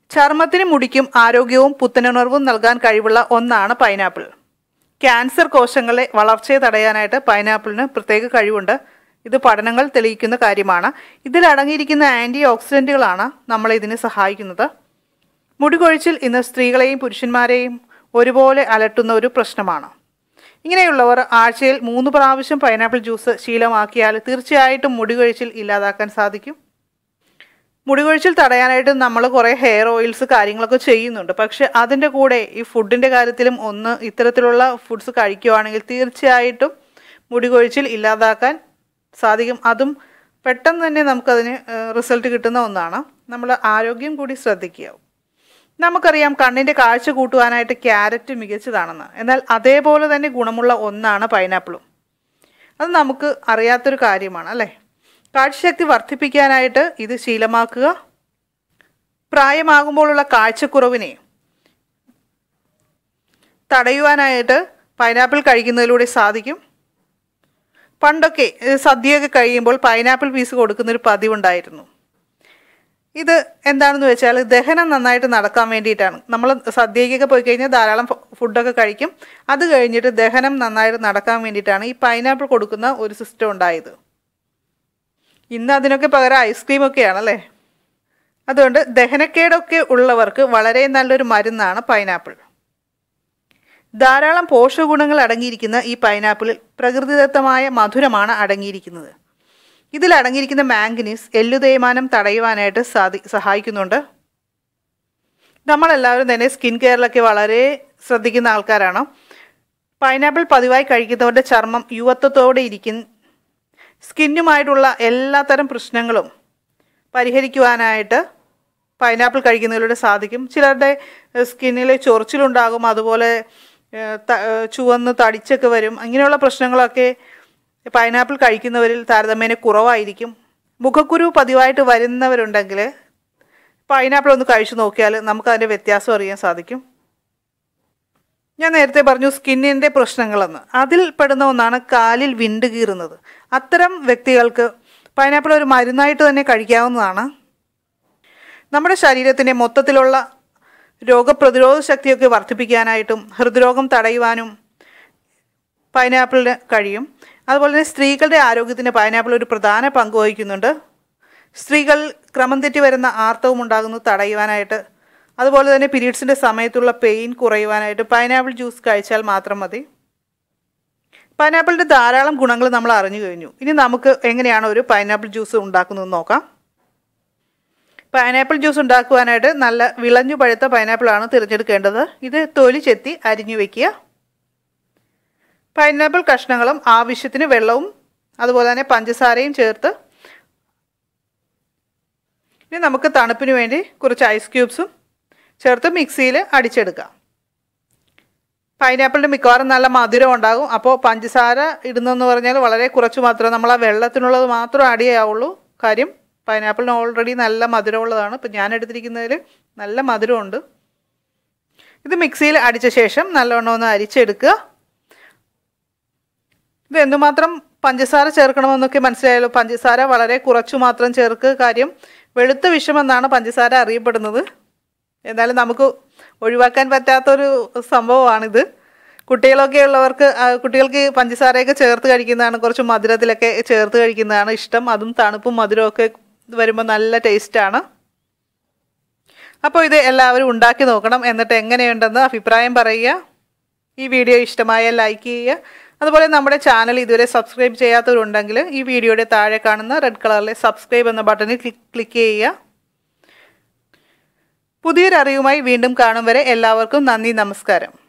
ചർമ്മത്തിനും മുടിക്കും ആരോഗ്യവും പുത്തനുണർവും നൽകാൻ കഴിവുള്ള ഒന്നാണ് പൈനാപ്പിൾ ക്യാൻസർ കോശങ്ങളെ വളർച്ചയെ തടയാനായിട്ട് പൈനാപ്പിളിന് പ്രത്യേക കഴിവുണ്ട് ഇത് പഠനങ്ങൾ തെളിയിക്കുന്ന കാര്യമാണ് ഇതിൽ അടങ്ങിയിരിക്കുന്ന ആൻറ്റി ഓക്സിഡൻറ്റുകളാണ് നമ്മളെ ഇതിന് സഹായിക്കുന്നത് മുടികൊഴിച്ചിൽ ഇന്ന് സ്ത്രീകളെയും പുരുഷന്മാരെയും ഒരുപോലെ അലട്ടുന്ന ഒരു പ്രശ്നമാണ് ഇങ്ങനെയുള്ളവർ ആഴ്ചയിൽ മൂന്ന് പ്രാവശ്യം പൈനാപ്പിൾ ജ്യൂസ് ശീലമാക്കിയാൽ തീർച്ചയായിട്ടും മുടികൊഴിച്ചിൽ ഇല്ലാതാക്കാൻ സാധിക്കും മുടികൊഴിച്ചിൽ തടയാനായിട്ട് നമ്മൾ കുറേ ഹെയർ ഓയിൽസ് കാര്യങ്ങളൊക്കെ ചെയ്യുന്നുണ്ട് പക്ഷെ അതിൻ്റെ കൂടെ ഈ ഫുഡിൻ്റെ കാര്യത്തിലും ഒന്ന് ഇത്തരത്തിലുള്ള ഫുഡ്സ് കഴിക്കുകയാണെങ്കിൽ തീർച്ചയായിട്ടും മുടികൊഴിച്ചിൽ ഇല്ലാതാക്കാൻ സാധിക്കും അതും പെട്ടെന്ന് തന്നെ നമുക്കതിന് റിസൾട്ട് കിട്ടുന്ന ഒന്നാണ് നമ്മൾ ആരോഗ്യം കൂടി ശ്രദ്ധിക്കുക നമുക്കറിയാം കണ്ണിൻ്റെ കാഴ്ച കൂട്ടുവാനായിട്ട് ക്യാരറ്റ് മികച്ചതാണെന്ന് എന്നാൽ അതേപോലെ തന്നെ ഗുണമുള്ള ഒന്നാണ് പൈനാപ്പിളും അത് നമുക്ക് അറിയാത്തൊരു കാര്യമാണ് അല്ലേ കാഴ്ചശക്തി വർദ്ധിപ്പിക്കാനായിട്ട് ഇത് ശീലമാക്കുക പ്രായമാകുമ്പോഴുള്ള കാഴ്ചക്കുറവിനെ തടയുവാനായിട്ട് പൈനാപ്പിൾ കഴിക്കുന്നതിലൂടെ സാധിക്കും പണ്ടൊക്കെ ഏഹ്, സദ്യയൊക്കെ കഴിയുമ്പോൾ പൈനാപ്പിൾ പീസ് കൊടുക്കുന്നൊരു പതിവുണ്ടായിരുന്നു ഇത് എന്താണെന്ന് വെച്ചാൽ ദഹനം നന്നായിട്ട് നടക്കാൻ വേണ്ടിയിട്ടാണ് നമ്മൾ സദ്യക്കൊക്കെ പോയി കഴിഞ്ഞാൽ ധാരാളം ഫ- ഫുഡൊക്കെ കഴിക്കും അത് കഴിഞ്ഞിട്ട് ദഹനം നന്നായിട്ട് നടക്കാൻ വേണ്ടിയിട്ടാണ് ഈ പൈനാപ്പിൾ കൊടുക്കുന്ന ഒരു സിസ്റ്റം ഉണ്ടായത് ഇന്ന് അതിനൊക്കെ പകരം ഐസ്ക്രീം ഒക്കെയാണല്ലേ അതുകൊണ്ട് ദഹനക്കേടൊക്കെ ഉള്ളവർക്ക് വളരെ നല്ലൊരു മരുന്നാണ് പൈനാപ്പിൾ ധാരാളം പോഷകഗുണങ്ങൾ അടങ്ങിയിരിക്കുന്ന ഈ പൈനാപ്പിളിൽ പ്രകൃതിദത്തമായ മധുരമാണ് അടങ്ങിയിരിക്കുന്നത് ഇതിൽ അടങ്ങിയിരിക്കുന്ന മാംഗനീസ് എല്ലു തേയ്മാനം തടയുവാനായിട്ട് സാധി സഹായിക്കുന്നുണ്ട് നമ്മളെല്ലാവരും തന്നെ സ്കിൻ കെയറിലൊക്കെ വളരെ ശ്രദ്ധിക്കുന്ന ആൾക്കാരാണ് പൈനാപ്പിൾ പതിവായി കഴിക്കുന്നവരുടെ ചർമ്മം യുവത്വത്തോടെ ഇരിക്കും സ്കിന്നുമായിട്ടുള്ള എല്ലാത്തരം പ്രശ്നങ്ങളും പരിഹരിക്കുവാനായിട്ട് പൈനാപ്പിൾ കഴിക്കുന്നതിലൂടെ സാധിക്കും ചിലരുടെ സ്കിന്നിൽ ചൊറിച്ചിലുണ്ടാകും അതുപോലെ ഏഹ്, ത- ഏഹ്, ചുവന്ന് തടിച്ചൊക്കെ വരും അങ്ങനെയുള്ള പ്രശ്നങ്ങളൊക്കെ പൈനാപ്പിൾ കഴിക്കുന്നവരിൽ താരതമ്യേന കുറവായിരിക്കും മുഖക്കുരു പതിവായിട്ട് വരുന്നവരുണ്ടെങ്കിൽ പൈനാപ്പിൾ ഒന്ന് കഴിച്ചു നോക്കിയാൽ നമുക്ക് അതിൻ്റെ വ്യത്യാസം അറിയാൻ സാധിക്കും ഞാൻ നേരത്തെ പറഞ്ഞു സ്കിന്നിൻ്റെ പ്രശ്നങ്ങളെന്ന് അതിൽ പെടുന്ന ഒന്നാണ് കാലിൽ വിണ്ട് കീറുന്നത് അത്തരം വ്യക്തികൾക്ക് പൈനാപ്പിൾ ഒരു മരുന്നായിട്ട് തന്നെ കഴിക്കാവുന്നതാണ് നമ്മുടെ ശരീരത്തിൻ്റെ മൊത്തത്തിലുള്ള രോഗപ്രതിരോധ ശക്തിയൊക്കെ വർദ്ധിപ്പിക്കാനായിട്ടും ഹൃദ്രോഗം തടയുവാനും പൈനാപ്പിളിന് കഴിയും അതുപോലെ തന്നെ സ്ത്രീകളുടെ ആരോഗ്യത്തിന് പൈനാപ്പിൾ ഒരു പ്രധാന പങ്ക് വഹിക്കുന്നുണ്ട് സ്ത്രീകൾ ക്രമം തെറ്റി വരുന്ന ആർത്തവം ഉണ്ടാകുന്നത് തടയുവാനായിട്ട് അതുപോലെ തന്നെ പീരീഡ്സിൻ്റെ സമയത്തുള്ള പെയിൻ കുറയുവാനായിട്ട് പൈനാപ്പിൾ ജ്യൂസ് കഴിച്ചാൽ മാത്രം മതി പൈനാപ്പിളിൻ്റെ ധാരാളം ഗുണങ്ങൾ നമ്മൾ അറിഞ്ഞു കഴിഞ്ഞു ഇനി നമുക്ക് എങ്ങനെയാണ് ഒരു പൈനാപ്പിൾ ജ്യൂസ് ഉണ്ടാക്കുന്നതെന്ന് നോക്കാം പൈനാപ്പിൾ ജ്യൂസ് ഉണ്ടാക്കുവാനായിട്ട് നല്ല വിളഞ്ഞു പഴുത്ത പൈനാപ്പിളാണ് തിരഞ്ഞെടുക്കേണ്ടത് ഇത് തൊലി ചെത്തി അരിഞ്ഞു വെക്കുക പൈനാപ്പിൾ കഷ്ണങ്ങളും ആവശ്യത്തിന് വെള്ളവും അതുപോലെ തന്നെ പഞ്ചസാരയും ചേർത്ത് ഇനി നമുക്ക് തണുപ്പിന് വേണ്ടി കുറച്ച് ഐസ് ക്യൂബ്സും ചേർത്ത് മിക്സിയിൽ അടിച്ചെടുക്കാം പൈനാപ്പിളിൻ്റെ മിക്കവാറും നല്ല മധുരം ഉണ്ടാകും അപ്പോൾ പഞ്ചസാര ഇടുന്നെന്ന് പറഞ്ഞാൽ വളരെ കുറച്ച് മാത്രമേ നമ്മൾ ആ വെള്ളത്തിനുള്ളത് മാത്രം ആഡ് ചെയ്യാവുള്ളൂ കാര്യം പൈനാപ്പിളിന് ഓൾറെഡി നല്ല മധുരമുള്ളതാണ് ഇപ്പം ഞാൻ എടുത്തിരിക്കുന്നതിൽ നല്ല മധുരമുണ്ട് ഇത് മിക്സിയിൽ അടിച്ച ശേഷം നല്ലവണ്ണം ഒന്ന് അരിച്ചെടുക്കുക ഇത് എന്തുമാത്രം പഞ്ചസാര ചേർക്കണമെന്നൊക്കെ മനസ്സിലായല്ലോ പഞ്ചസാര വളരെ കുറച്ചു മാത്രം ചേർക്ക് കാര്യം വെളുത്ത വിഷമെന്നാണ് പഞ്ചസാര അറിയപ്പെടുന്നത് എന്നാലും നമുക്ക് ഒഴിവാക്കാൻ പറ്റാത്തൊരു സംഭവമാണിത് കുട്ടികളൊക്കെ ഉള്ളവർക്ക് ആ, കുട്ടികൾക്ക് പഞ്ചസാരയൊക്കെ ചേർത്ത് കഴിക്കുന്നതാണ് കുറച്ച് മധുരത്തിലൊക്കെ ചേർത്ത് കഴിക്കുന്നതാണ് ഇഷ്ടം അതും തണുപ്പും മധുരവും ഒക്കെ വരുമ്പോൾ നല്ല ടേസ്റ്റാണ് അപ്പോൾ ഇത് എല്ലാവരും ഉണ്ടാക്കി നോക്കണം എന്നിട്ട് എങ്ങനെയുണ്ടെന്ന് അഭിപ്രായം പറയുക ഈ വീഡിയോ ഇഷ്ടമായാൽ ലൈക്ക് ചെയ്യുക അതുപോലെ നമ്മുടെ ചാനൽ ഇതുവരെ സബ്സ്ക്രൈബ് ചെയ്യാത്തവരുണ്ടെങ്കിൽ ഈ വീഡിയോയുടെ താഴെ കാണുന്ന റെഡ് കളറിലെ സബ്സ്ക്രൈബ് എന്ന ബട്ടണിൽ ക്ലിക്ക് ക്ലിക്ക് ചെയ്യുക പുതിയൊരു അറിവുമായി വീണ്ടും കാണും വരെ എല്ലാവർക്കും നന്ദി നമസ്കാരം